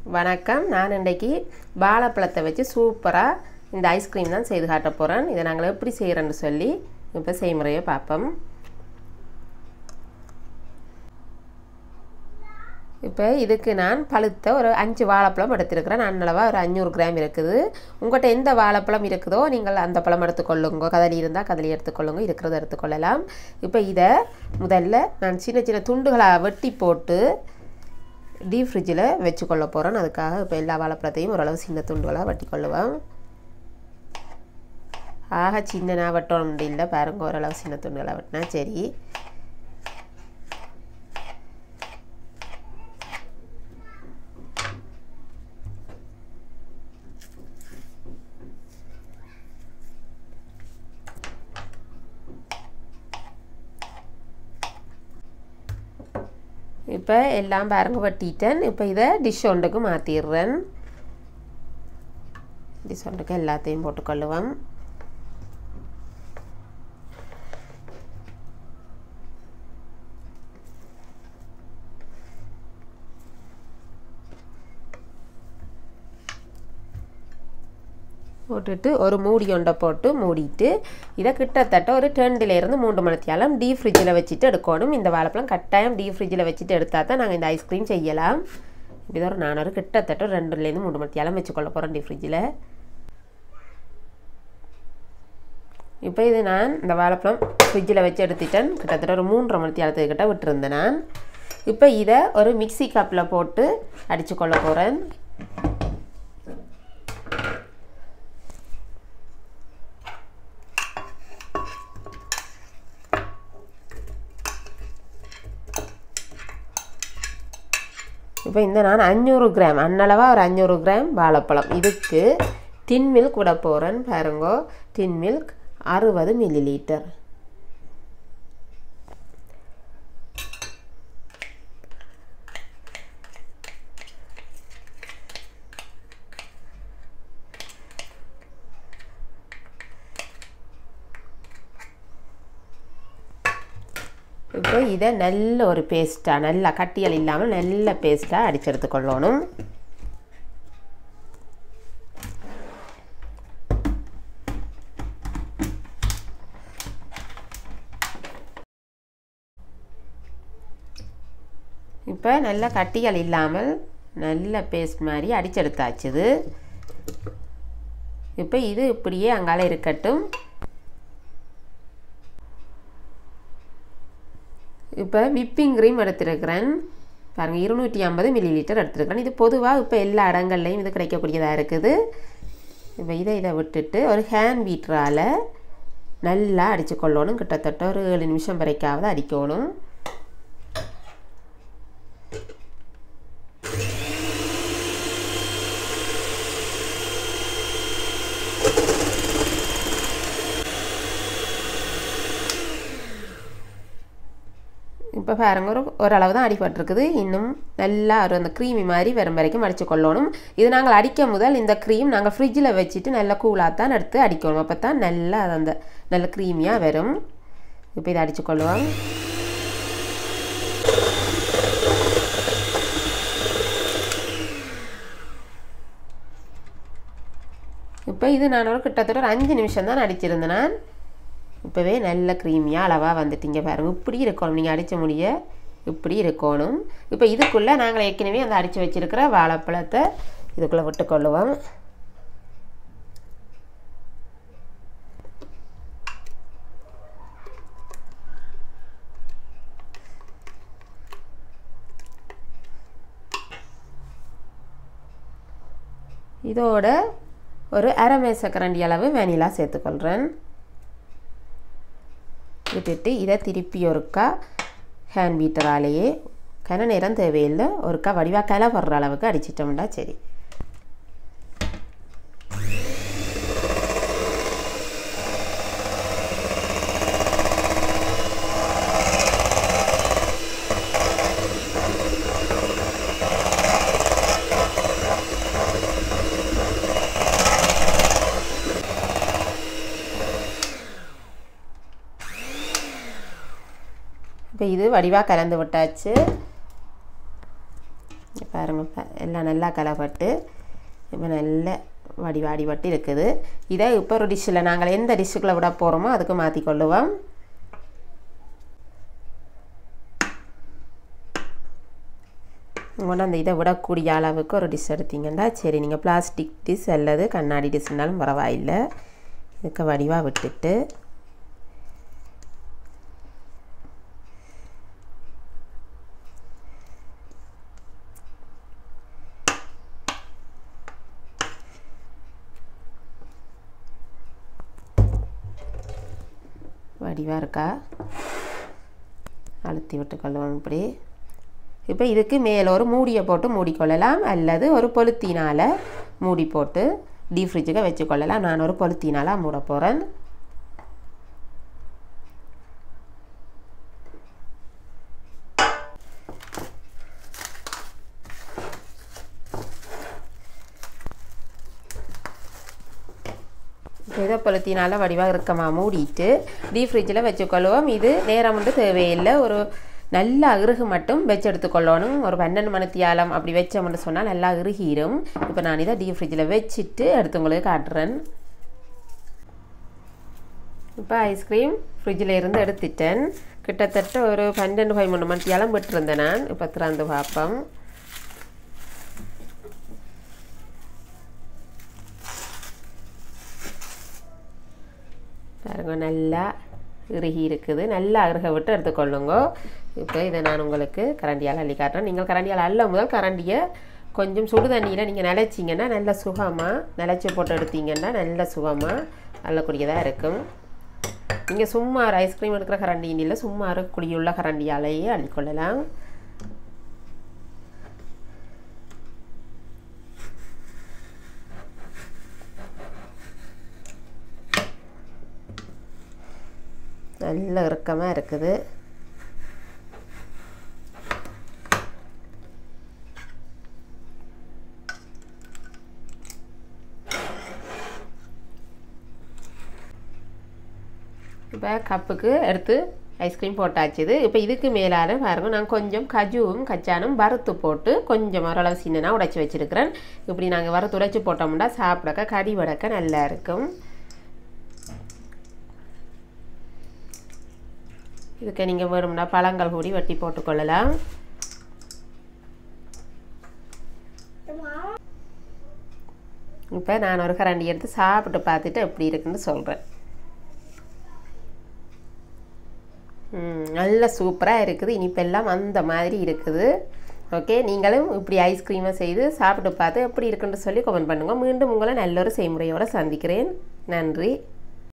வணக்கம் நான் இன்றைக்கி வாழைப்பழத்தை வச்சு சூப்பராக இந்த ஐஸ்கிரீம் தான் செய்து காட்ட போகிறேன் இதை நாங்கள் எப்படி செய்கிறோன்னு சொல்லி இப்போ செய்முறையை பார்ப்போம் இப்போ இதுக்கு நான் பழுத்த ஒரு அஞ்சு வாழைப்பழம் எடுத்திருக்கிறேன் அன்னளவாக ஒரு அஞ்சூறு கிராம் இருக்குது உங்கள்கிட்ட எந்த வாழைப்பழம் இருக்குதோ நீங்கள் அந்த பழம் எடுத்துக்கொள்ளுங்க கதலி இருந்தால் கதலி எடுத்துக்கொள்ளுங்க இருக்கிறத எடுத்துக்கொள்ளலாம் இப்போ இதை முதல்ல நான் சின்ன சின்ன துண்டுகளாக வெட்டி போட்டு டீப் ஃப்ரிட்ஜில் வச்சுக்கொள்ள போகிறேன் அதுக்காக இப்போ எல்லா வாழைப்பழத்தையும் ஓரளவு சின்ன துண்டுகளாக வெட்டி கொள்ளுவேன் ஆக சின்னனா வெட்டணும் இல்லை பாருங்க ஓரளவு சின்ன துண்டுகளாக வெட்டினா சரி இப்போ எல்லாம் பாருங்க வெட்டிட்டேன் இப்போ இதை டிஷ் ஒன்றுக்கு மாற்றிடுறேன் டிஷ் ஒன்றுக்கு எல்லாத்தையும் போட்டுக்கொள்ளுவேன் போட்டுட்டு ஒரு மூடி ஒன்றை போட்டு மூடிட்டு இதை கிட்டத்தட்ட ஒரு ரெண்டுலேருந்து மூன்று மணித்தியாலம் டீப் ஃப்ரிட்ஜில் வச்சுட்டு எடுக்கணும் இந்த வாழைப்பழம் கட்டாயம் டீப் ஃப்ரிட்ஜில் வச்சுட்டு எடுத்தால் தான் நாங்கள் இந்த ஐஸ்கிரீம் செய்யலாம் இப்படி ஒரு நான் ஒரு கிட்டத்தட்ட ஒரு ரெண்டுலேருந்து மூணு மணித்தியாலம் வச்சுக்கொள்ள போகிறேன் டீப் ஃப்ரிட்ஜில் இப்போ இது நான் இந்த வாழைப்பழம் ஃப்ரிட்ஜில் வச்சு எடுத்துட்டேன் கிட்டத்தட்ட ஒரு மூன்றரை மணித்தியாலத்துக்கு கிட்ட விட்டுருந்தேன் நான் இப்போ இதை ஒரு மிக்சி கப்பில் போட்டு அடித்து கொள்ள போகிறேன் இப்போ இந்த நான் அஞ்சூறு கிராம் அன்னளவாக ஒரு அஞ்சூறு கிராம் வாழைப்பழம் இதுக்கு டின் மில்க் விட போகிறேன் பாருங்கோ டின் மில்க் அறுபது மில்லி லிட்டர் இப்போ இதை நல்ல ஒரு பேஸ்ட்டாக நல்லா கட்டியல் இல்லாமல் நல்ல பேஸ்ட்டாக அடிச்செடுத்து கொள்ளணும் இப்போ நல்ல கட்டிகள் இல்லாமல் நல்ல பேஸ்ட் மாதிரி அடிச்செடுத்தாச்சுது இப்போ இது இப்படியே அங்கால இருக்கட்டும் இப்போ விப்பிங் க்ரீம் எடுத்துருக்கிறேன் பாருங்கள் இருநூற்றி ஐம்பது மில்லி லிட்டர் எடுத்துருக்கிறேன் இது பொதுவாக இப்போ எல்லா இடங்கள்லையும் இது கிடைக்கக்கூடியதாக இருக்குது இப்போ இதை இதை விட்டுட்டு ஒரு ஹேண்ட் பீட்டரால் நல்லா அடித்து கொள்ளணும் கிட்டத்தட்ட ஒரு ஏழு நிமிஷம் வரைக்காவது அடிக்கணும் இப்போ பாருங்க ஒரு ஓரளவு தான் அடிபட்டிருக்குது இன்னும் நல்லா ஒரு அந்த க்ரீமி மாதிரி வரும் வரைக்கும் அடித்து கொள்ளணும் இது நாங்கள் அடிக்க முதல் இந்த க்ரீம் நாங்கள் ஃப்ரிட்ஜில் வச்சுட்டு நல்லா கூலாக தான் எடுத்து அடிக்கணும் அப்போ தான் நல்லா அது அந்த நல்ல க்ரீமியாக வரும் இப்போ இதை அடித்து கொள்ளுவோம் இப்போ இது நான் ஒரு கிட்டத்தட்ட ஒரு அஞ்சு நிமிஷம் தான் அடிச்சிருந்தேன் நான் இப்போவே நல்ல க்ரீமியாக அளவாக வந்துட்டீங்க பாருங்கள் இப்படி இருக்கணும் நீங்கள் அடித்த முடிய இப்படி இருக்கணும் இப்போ இதுக்குள்ளே நாங்கள் ஏற்கனவே அந்த அடித்து வச்சுருக்கிற வாழைப்பழத்தை இதுக்குள்ளே விட்டுக்கொள்ளுவோம் இதோட ஒரு அரை மேசக்கரண்டி அளவு வெனிலா சேர்த்துக்கொள்கிறேன் விட்டுட்டு இதை திருப்பி ஒருக்கா ஹேண்ட் பீட்டராலேயே கன நேரம் தேவையில்லை ஒருக்கா வடிவாக கலை வர்ற அளவுக்கு அடிச்சிட்டோம்டா சரி இப்போ இது வடிவாக கலந்து விட்டாச்சு பாருங்க ப- எல்லாம் நல்லா கலப்பட்டு இப்போ நல்ல வடி வாடி வட்டி இருக்குது இதை இப்போ ஒரு டிஷ்ஷில் நாங்கள் எந்த டிஷ்ஷுக்குள்ளே விட போகிறோமோ அதுக்கு மாற்றி கொள்ளுவோம் உங்களோட அந்த இதை விடக்கூடிய அளவுக்கு ஒரு டிஷ் எடுத்தீங்கன்னா சரி நீங்கள் பிளாஸ்டிக் டிஷ் அல்லது கண்ணாடி டிஷ்னாலும் பரவாயில்லை இதுக்கு வடிவாக விட்டுட்டு வடிவாக இருக்கா அழுத்தி விட்டுக்கொள்ளுவோம் இப்படி இப்போ இதுக்கு மேலே ஒரு மூடியை போட்டு மூடிக்கொள்ளலாம் அல்லது ஒரு பொலித்தீனால் மூடி போட்டு டீப் ஃப்ரிட்ஜுக்கு வச்சுக்கொள்ளலாம் நான் ஒரு பொலித்தீனால் மூட போகிறேன் இதை பொலித்தீனால் வடிவாக இருக்கமா மூடிட்டு டீப் ஃப்ரிட்ஜில் வச்சுக்கொள்வோம் இது நேரம் வந்து தேவையில்லை ஒரு நல்ல இறுகு மட்டும் வச்சு எடுத்துக்கொள்ளணும் ஒரு பன்னெண்டு மணித்தியாலம் அப்படி வச்சோம்னு சொன்னால் நல்லா இறுகிரும் இப்போ நான் இதை டீப் ஃப்ரிட்ஜில் வச்சுட்டு எடுத்து உங்களுக்கு காட்டுறேன் இப்போ ஐஸ்கிரீம் ஃப்ரிட்ஜில் இருந்து எடுத்துட்டேன் கிட்டத்தட்ட ஒரு பன்னெண்டு பதிமூணு மணித்தியாலம் விட்டுருந்தேன் நான் இப்போ திறந்து பார்ப்போம் பாருங்க நல்லா இறுகி இருக்குது நல்லா இறுக விட்டு எடுத்துக்கொள்ளுங்க இப்போ இதை நான் உங்களுக்கு கரண்டியால் அள்ளி காட்டுறேன் நீங்கள் கரண்டியால் அள்ள முதல் கரண்டியை கொஞ்சம் சுடு தண்ணியில் நீங்கள் நிலச்சிங்கன்னா நல்ல சுகமாக நிலச்சி போட்டு எடுத்தீங்கன்னா நல்ல சுகமாக அள்ளக்கூடியதாக இருக்கும் நீங்கள் சும்மா ஒரு ஐஸ்கிரீம் எடுக்கிற கரண்டின்னு இல்லை சும்மா இருக்கக்கூடியுள்ள கரண்டியாலேயே அள்ளிக்கொள்ளலாம் நல்ல இறுக்கமாக இருக்குது இப்போ கப்புக்கு எடுத்து ஐஸ்கிரீம் போட்டாச்சுது இப்போ இதுக்கு மேலால் பாருங்க நான் கொஞ்சம் கஜுவும் கச்சானும் வறுத்து போட்டு கொஞ்சம் ஓரளவு சின்னனா உடைச்சி வச்சுருக்கிறேன் இப்படி நாங்கள் வறுத்து உடைச்சி போட்டோம்னா சாப்பிடக்க கடி வடக்க நல்லா இருக்கும் இதுக்கு நீங்கள் வேணும்னா பழங்கள் கூடி வெட்டி போட்டுக்கொள்ளலாம் இப்போ நான் ஒரு கரண்டி எடுத்து சாப்பிட்டு பார்த்துட்டு எப்படி இருக்குன்னு சொல்கிறேன் நல்ல சூப்பராக இருக்குது இனிப்பெல்லாம் அந்த மாதிரி இருக்குது ஓகே நீங்களும் இப்படி ஐஸ்கிரீமை செய்து சாப்பிட்டு பார்த்து எப்படி இருக்குன்னு சொல்லி கமெண்ட் பண்ணுங்கள் மீண்டும் உங்களை நல்ல ஒரு செய்முறையோடு சந்திக்கிறேன் நன்றி